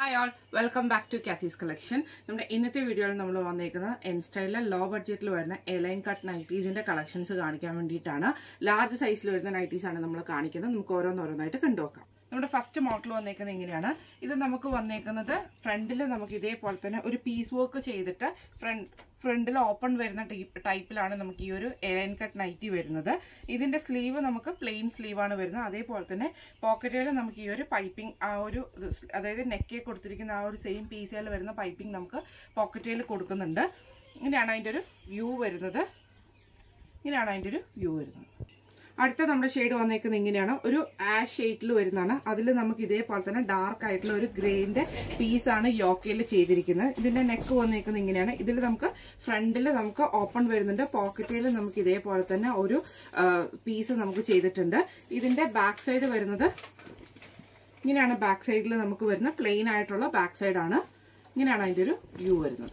hi all welcome back to Kathees collection നമ്മുടെ ഇന്നത്തെ വീഡിയോയിൽ നമ്മൾ വന്നേക്കുന്നത് എം സ്റ്റൈലിലെ ലോ ബഡ്ജറ്റിൽ വരുന്ന എലൈൻ കട്ട് നൈറ്റീസിന്റെ കളക്ഷൻസ് കാണിക്കാൻ വേണ്ടിയിട്ടാണ് ലാർജ് സൈസിൽ വരുന്ന നൈറ്റീസ് ആണ് നമ്മൾ കാണിക്കുന്നത് നമുക്ക് ഓരോന്നോരോന്നായിട്ട് കണ്ടുനോക്കാം നമ്മുടെ ഫസ്റ്റ് മോഡൽ വന്നേക്കുന്നത് ഇങ്ങനെയാണ് ഇത് നമുക്ക് വന്നേക്കുന്നത് ഫ്രണ്ടിൽ നമുക്ക് ഇതേപോലെ തന്നെ ഒരു പീസ് വർക്ക് ചെയ്തിട്ട് ഫ്രണ്ട് ഫ്രണ്ടിൽ ഓപ്പൺ വരുന്ന ടൈപ്പ് ടൈപ്പിലാണ് നമുക്ക് ഈ ഒരു എലൈൻ കട്ട് നൈറ്റി വരുന്നത് ഇതിന്റെ സ്ലീവ് നമുക്ക് പ്ലെയിൻ സ്ലീവാണ് വരുന്നത് അതേപോലെ തന്നെ പോക്കറ്റിൽ നമുക്ക് ഈ ഒരു പൈപ്പിംഗ് ആ ഒരു ഇത് അതായത് നെക്കിൽ കൊടുത്തിരിക്കുന്ന ആ ഒരു സെയിം പീസിൽ വരുന്ന പൈപ്പിംഗ് നമുക്ക് പോക്കറ്റിൽ കൊടുക്കുന്നുണ്ട് ഇങ്ങനെയാണ് അതിൻ്റെ ഒരു വ്യൂ വരുന്നത് ഇങ്ങനെയാണ് അതിൻ്റെ ഒരു വ്യൂ വരുന്നത് അടുത്ത നമ്മുടെ ഷെയ്ഡ് വന്നേക്കുന്നത് ഇങ്ങനെയാണ് ഒരു ആഷ് ഷെയ്ഡിൽ വരുന്നതാണ് അതിൽ നമുക്ക് ഇതേപോലെ തന്നെ ഡാർക്ക് ആയിട്ടുള്ള ഒരു ഗ്രേന്റെ പീസാണ് യോക്കയിൽ ചെയ്തിരിക്കുന്നത് ഇതിന്റെ നെക്ക് വന്നേക്കുന്നത് ഇങ്ങനെയാണ് ഇതിൽ നമുക്ക് ഫ്രണ്ടിൽ നമുക്ക് ഓപ്പൺ വരുന്നുണ്ട് പോക്കറ്റിൽ നമുക്ക് ഇതേപോലെ തന്നെ ഒരു പീസ് നമുക്ക് ചെയ്തിട്ടുണ്ട് ഇതിന്റെ ബാക്ക് സൈഡ് വരുന്നത് ഇങ്ങനെയാണ് ബാക്ക് സൈഡിൽ നമുക്ക് വരുന്ന പ്ലെയിൻ ആയിട്ടുള്ള ബാക്ക് സൈഡാണ് ഇങ്ങനെയാണ് അതിൻ്റെ ഒരു വ്യൂ വരുന്നത്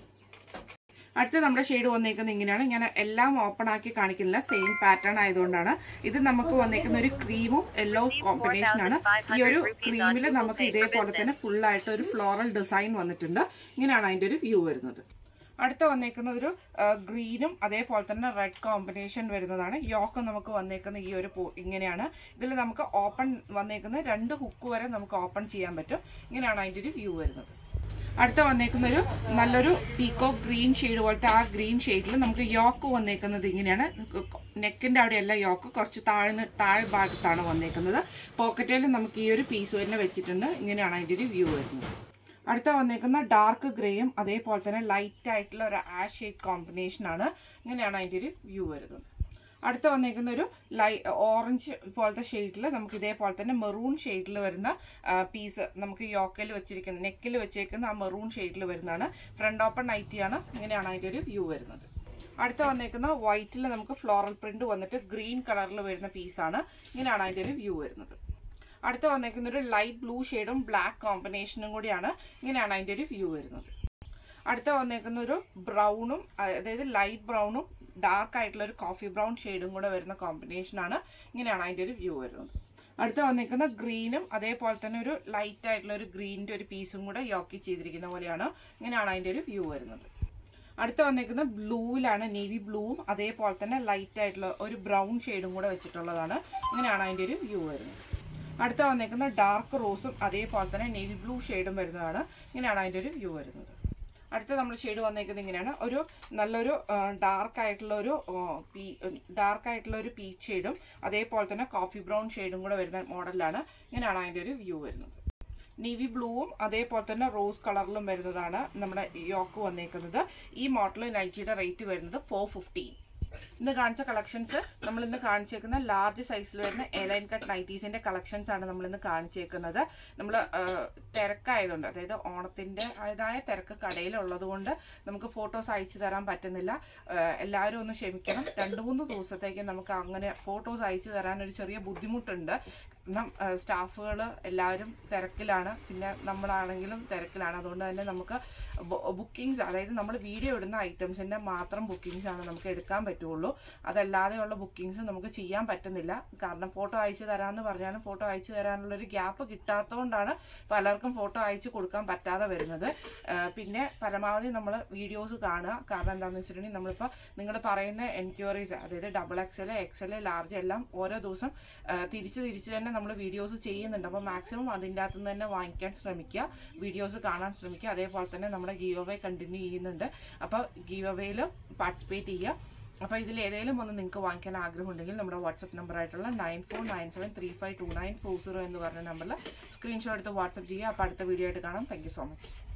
അടുത്ത നമ്മുടെ ഷെയ്ഡ് വന്നേക്കുന്നത് ഇങ്ങനെയാണ് ഞാൻ എല്ലാം ഓപ്പൺ ആക്കി കാണിക്കുന്നില്ല സെയിം പാറ്റേൺ ആയതുകൊണ്ടാണ് ഇത് നമുക്ക് വന്നേക്കുന്ന ഒരു ക്രീമും യെല്ലോ കോമ്പിനേഷൻ ആണ് ഈ ഒരു ക്രീമിൽ നമുക്ക് ഇതേപോലെ തന്നെ ഫുൾ ആയിട്ട് ഒരു ഫ്ലോറൽ ഡിസൈൻ വന്നിട്ടുണ്ട് ഇങ്ങനെയാണ് അതിന്റെ ഒരു വ്യൂ വരുന്നത് അടുത്ത വന്നേക്കുന്ന ഒരു ഗ്രീനും അതേപോലെ തന്നെ റെഡ് കോമ്പിനേഷൻ വരുന്നതാണ് യോക്ക് നമുക്ക് വന്നേക്കുന്ന ഈ ഒരു ഇങ്ങനെയാണ് ഇതിൽ നമുക്ക് ഓപ്പൺ വന്നേക്കുന്ന രണ്ട് ഹുക്ക് വരെ നമുക്ക് ഓപ്പൺ ചെയ്യാൻ പറ്റും ഇങ്ങനെയാണ് അതിൻ്റെ ഒരു വ്യൂ വരുന്നത് അടുത്ത വന്നേക്കുന്ന ഒരു നല്ലൊരു പീക്കോ ഗ്രീൻ ഷെയ്ഡ് പോലത്തെ ആ ഗ്രീൻ ഷെയ്ഡിൽ നമുക്ക് യോക്ക് വന്നേക്കുന്നത് ഇങ്ങനെയാണ് നെക്കിന്റെ അവിടെയല്ല യോക്ക് കുറച്ച് താഴ്ന്ന് താഴെ ഭാഗത്താണ് വന്നേക്കുന്നത് പോക്കറ്റിൽ നമുക്ക് ഈ ഒരു പീസ് തന്നെ വെച്ചിട്ടുണ്ട് ഇങ്ങനെയാണ് അതിൻ്റെ ഒരു വ്യൂ വരുന്നത് അടുത്ത വന്നേക്കുന്ന ഡാർക്ക് ഗ്രേയും അതേപോലെ തന്നെ ലൈറ്റ് ആയിട്ടുള്ള ഒരു ആഷ് ഷെയ്ഡ് കോമ്പിനേഷൻ ആണ് ഇങ്ങനെയാണ് അതിൻ്റെ ഒരു വ്യൂ വരുന്നത് അടുത്ത വന്നേക്കുന്ന ഒരു ലൈ ഓറഞ്ച് പോലത്തെ ഷെയ്ഡിൽ നമുക്ക് ഇതേപോലെ തന്നെ മെറൂൺ ഷെയ്ഡിൽ വരുന്ന പീസ് നമുക്ക് യോക്കയിൽ വെച്ചിരിക്കുന്ന നെക്കിൽ വെച്ചേക്കുന്ന ആ മെറൂൺ ഷെയ്ഡിൽ വരുന്നതാണ് ഫ്രണ്ട് ഓപ്പൺ നൈറ്റിയാണ് ഇങ്ങനെയാണ് അതിൻ്റെ ഒരു വ്യൂ വരുന്നത് അടുത്ത വന്നേക്കുന്ന വൈറ്റിൽ നമുക്ക് ഫ്ലോറൽ പ്രിന്റ് വന്നിട്ട് ഗ്രീൻ കളറിൽ വരുന്ന പീസാണ് ഇങ്ങനെയാണ് അതിൻ്റെ ഒരു വ്യൂ വരുന്നത് അടുത്ത വന്നേക്കുന്ന ഒരു ലൈറ്റ് ബ്ലൂ ഷെയ്ഡും ബ്ലാക്ക് കോമ്പിനേഷനും കൂടിയാണ് ഇങ്ങനെയാണ് അതിൻ്റെ ഒരു വ്യൂ വരുന്നത് അടുത്ത വന്നേക്കുന്ന ഒരു ബ്രൗണും അതായത് ലൈറ്റ് ബ്രൗണും ഡാർക്ക് ആയിട്ടുള്ള ഒരു കോഫി ബ്രൗൺ ഷെയ്ഡും കൂടെ വരുന്ന കോമ്പിനേഷനാണ് ഇങ്ങനെയാണ് അതിൻ്റെ ഒരു വ്യൂ വരുന്നത് അടുത്ത വന്നിരിക്കുന്ന ഗ്രീനും അതേപോലെ തന്നെ ഒരു ലൈറ്റ് ആയിട്ടുള്ള ഒരു ഗ്രീനിൻ്റെ ഒരു പീസും കൂടെ യോക്കി ചെയ്തിരിക്കുന്ന പോലെയാണ് ഇങ്ങനെയാണ് അതിൻ്റെ ഒരു വ്യൂ വരുന്നത് അടുത്ത വന്നിരിക്കുന്ന ബ്ലൂവിലാണ് നേവി ബ്ലൂവും അതേപോലെ തന്നെ ലൈറ്റ് ആയിട്ടുള്ള ഒരു ബ്രൗൺ ഷെയ്ഡും കൂടെ വെച്ചിട്ടുള്ളതാണ് ഇങ്ങനെയാണ് അതിൻ്റെ ഒരു വ്യൂ വരുന്നത് അടുത്ത വന്നേക്കുന്ന ഡാർക്ക് റോസും അതേപോലെ തന്നെ നേവി ബ്ലൂ ഷെയ്ഡും വരുന്നതാണ് ഇങ്ങനെയാണ് അതിൻ്റെ ഒരു വ്യൂ വരുന്നത് അടുത്ത നമ്മൾ ഷെയ്ഡ് വന്നേക്കുന്നത് ഇങ്ങനെയാണ് ഒരു നല്ലൊരു ഡാർക്ക് ആയിട്ടുള്ള ഒരു പീ ഡാർക്ക് ആയിട്ടുള്ള ഒരു പീച്ച് ഷെയ്ഡും അതേപോലെ തന്നെ കോഫി ബ്രൗൺ ഷെയ്ഡും കൂടെ വരുന്ന മോഡലാണ് ഇങ്ങനെയാണ് അതിൻ്റെ ഒരു വ്യൂ വരുന്നത് നേവി ബ്ലൂവും അതേപോലെ തന്നെ റോസ് കളറിലും വരുന്നതാണ് നമ്മുടെ യോക്ക് വന്നേക്കുന്നത് ഈ മോഡൽ നൈറ്റിയുടെ റേറ്റ് വരുന്നത് ഫോർ ഫിഫ്റ്റീൻ ഇന്ന് കാണിച്ച കളക്ഷൻസ് നമ്മൾ ഇന്ന് കാണിച്ചേക്കുന്ന ലാർജ് സൈസിൽ വരുന്ന എലൈൻ കട്ട് നൈറ്റീസിന്റെ കളക്ഷൻസ് ആണ് നമ്മൾ ഇന്ന് കാണിച്ചേക്കുന്നത് നമ്മൾ തിരക്കായതുകൊണ്ട് അതായത് ഓണത്തിന്റെ ആയതായ തിരക്ക് കടയിലുള്ളത് കൊണ്ട് നമുക്ക് ഫോട്ടോസ് അയച്ചു തരാൻ പറ്റുന്നില്ല എല്ലാവരും ഒന്ന് ക്ഷമിക്കണം രണ്ട് മൂന്ന് ദിവസത്തേക്ക് നമുക്ക് അങ്ങനെ ഫോട്ടോസ് അയച്ചു തരാൻ ഒരു ചെറിയ ബുദ്ധിമുട്ടുണ്ട് കാരണം സ്റ്റാഫുകൾ എല്ലാവരും തിരക്കിലാണ് പിന്നെ നമ്മളാണെങ്കിലും തിരക്കിലാണ് അതുകൊണ്ട് തന്നെ നമുക്ക് ബുക്കിങ്സ് അതായത് നമ്മൾ വീഡിയോ ഇടുന്ന ഐറ്റംസിൻ്റെ മാത്രം ബുക്കിങ്സ് ആണ് നമുക്ക് എടുക്കാൻ പറ്റുള്ളൂ അതല്ലാതെയുള്ള ബുക്കിങ്സ് നമുക്ക് ചെയ്യാൻ പറ്റുന്നില്ല കാരണം ഫോട്ടോ അയച്ചു തരാമെന്ന് പറഞ്ഞാലും ഫോട്ടോ അയച്ചു തരാനുള്ളൊരു ഗ്യാപ്പ് കിട്ടാത്തതുകൊണ്ടാണ് പലർക്കും ഫോട്ടോ അയച്ചു കൊടുക്കാൻ പറ്റാതെ വരുന്നത് പിന്നെ പരമാവധി നമ്മൾ വീഡിയോസ് കാണുക കാരണം എന്താണെന്ന് വെച്ചിട്ടുണ്ടെങ്കിൽ നമ്മളിപ്പോൾ നിങ്ങൾ പറയുന്ന എൻക്വയറീസ് അതായത് ഡബിൾ എക്സൽ എക്സൽ ലാർജ് എല്ലാം ഓരോ ദിവസം തിരിച്ച് തിരിച്ച് തന്നെ നമ്മൾ വീഡിയോസ് ചെയ്യുന്നുണ്ട് അപ്പോൾ മാക്സിമം അതിൻ്റെ അകത്ത് നിന്ന് തന്നെ വാങ്ങിക്കാൻ ശ്രമിക്കുക വീഡിയോസ് കാണാൻ ശ്രമിക്കുക അതേപോലെ തന്നെ നമ്മുടെ ഗീവ് അവേ കണ്ടിന്യൂ ചെയ്യുന്നുണ്ട് അപ്പോൾ ഗീവ് അവേയിൽ പാർട്ടിസിപ്പേറ്റ് ചെയ്യുക അപ്പോൾ ഇതിൽ ഏതെങ്കിലും ഒന്ന് നിങ്ങൾക്ക് വാങ്ങിക്കാൻ ആഗ്രഹമുണ്ടെങ്കിൽ നമ്മുടെ വാട്സപ്പ് നമ്പർ ആയിട്ടുള്ള nine four nine seven three five two nine four zero എന്ന് പറഞ്ഞ നമ്പറിൽ സ്ക്രീൻഷോട്ട് എടുത്ത് വാട്സപ്പ് ചെയ്യുക അപ്പോൾ അടുത്ത വീഡിയോ ആയിട്ട് കാണാം താങ്ക് സോ മച്ച്